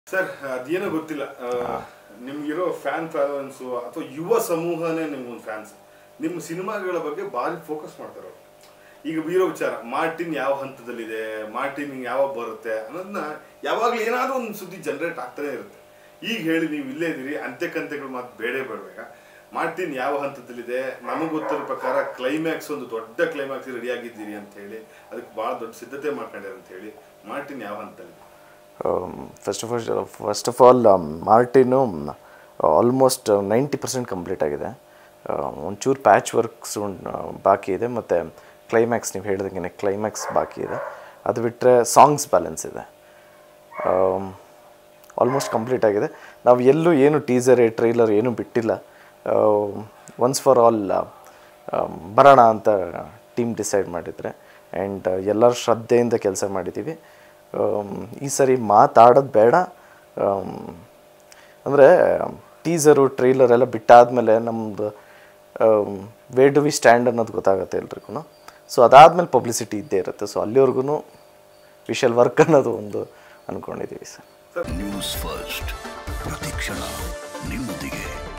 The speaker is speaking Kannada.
ಸರ್ ಅದೇನೋ ಗೊತ್ತಿಲ್ಲ ಆ, ನಿಮ್ಗಿರೋ ಫ್ಯಾನ್ ಫಾಲೋವೆನ್ಸು ಅಥವಾ ಯುವ ಸಮೂಹನೇ ನಿಮ್ಗೊಂದು ಫ್ಯಾನ್ಸ್ ನಿಮ್ಮ ಸಿನಿಮಾಗಳ ಬಗ್ಗೆ ಭಾರಿ ಫೋಕಸ್ ಮಾಡ್ತಾರೆ ಅವ್ರು ಈಗ ಇರೋ ವಿಚಾರ ಮಾರ್ಟಿನ್ ಯಾವ ಹಂತದಲ್ಲಿದೆ ಮಾರ್ಟಿನ್ ಯಾವಾಗ ಬರುತ್ತೆ ಅನ್ನೋದನ್ನ ಯಾವಾಗಲೂ ಏನಾದರೂ ಒಂದು ಸುದ್ದಿ ಜನರೇಟ್ ಆಗ್ತಾನೆ ಇರುತ್ತೆ ಈಗ ಹೇಳಿ ನೀವು ಇಲ್ಲೇ ಇದ್ದೀರಿ ಅಂತ್ಯಕಂತ್ಯಗಳು ಮಾತು ಬೇಡೇ ಬೇಡಬೇಕಾ ಮಾರ್ಟಿನ್ ಯಾವ ಹಂತದಲ್ಲಿದೆ ನಮಗೆ ಗೊತ್ತಿರೋ ಪ್ರಕಾರ ಕ್ಲೈಮ್ಯಾಕ್ಸ್ ಒಂದು ದೊಡ್ಡ ಕ್ಲೈಮ್ಯಾಕ್ಸ್ ರೆಡಿ ಆಗಿದ್ದೀರಿ ಅಂತ ಹೇಳಿ ಅದಕ್ಕೆ ಭಾಳ ದೊಡ್ಡ ಸಿದ್ಧತೆ ಮಾಡ್ಕೊಂಡಿದ್ದಾರೆ ಅಂತ ಹೇಳಿ ಮಾರ್ಟಿನ್ ಯಾವ ಹಂತದಲ್ಲಿದೆ first of all first of all Martin almost ninety percent complete ಆಗಿದೆ ಒಂಚೂರು ಪ್ಯಾಚ್ ವರ್ಕ್ಸ್ ಬಾಕಿ ಇದೆ ಮತ್ತು ಕ್ಲೈಮ್ಯಾಕ್ಸ್ ನೀವು ಹೇಳಿದಂಗೆ ಕ್ಲೈಮ್ಯಾಕ್ಸ್ ಬಾಕಿ ಇದೆ ಅದು ಬಿಟ್ಟರೆ ಸಾಂಗ್ಸ್ ಬ್ಯಾಲೆನ್ಸ್ ಇದೆ ಆಲ್ಮೋಸ್ಟ್ ಕಂಪ್ಲೀಟ್ ಆಗಿದೆ ನಾವು ಎಲ್ಲೂ ಏನು ಟೀಸರ್ ಟ್ರೈಲರ್ ಏನೂ ಬಿಟ್ಟಿಲ್ಲ ಒನ್ಸ್ ಫಾರ್ ಆಲ್ ಬರೋಣ ಅಂತ ಟೀಮ್ ಡಿಸೈಡ್ ಮಾಡಿದರೆ ಆ್ಯಂಡ್ ಎಲ್ಲರ ಶ್ರದ್ಧೆಯಿಂದ ಕೆಲಸ ಮಾಡಿದ್ದೀವಿ ಆಮ್, ಈ ಸರಿ ಮಾತಾಡೋದು ಬೇಡ ಅಂದರೆ ಟೀಸರು ಟ್ರೈಲರ್ ಎಲ್ಲ ಬಿಟ್ಟಾದಮೇಲೆ ನಮ್ಮದು ವೇ ಡು ವಿ ಸ್ಟ್ಯಾಂಡ್ ಅನ್ನೋದು ಗೊತ್ತಾಗುತ್ತೆ ಎಲ್ರಿಗೂ ಸೊ ಅದಾದಮೇಲೆ ಪಬ್ಲಿಸಿಟಿ ಇದ್ದೇ ಇರುತ್ತೆ ಸೊ ಅಲ್ಲಿವರೆಗೂ ವಿಶಲ್ ವರ್ಕ್ ಅನ್ನೋದು ಒಂದು ಅಂದ್ಕೊಂಡಿದ್ದೀವಿ ಸರ್ ನ್ಯೂಸ್ ಫಸ್ಟ್ ಪ್ರತಿಕ್ಷಣ ನಿಮ್ಮೊಂದಿಗೆ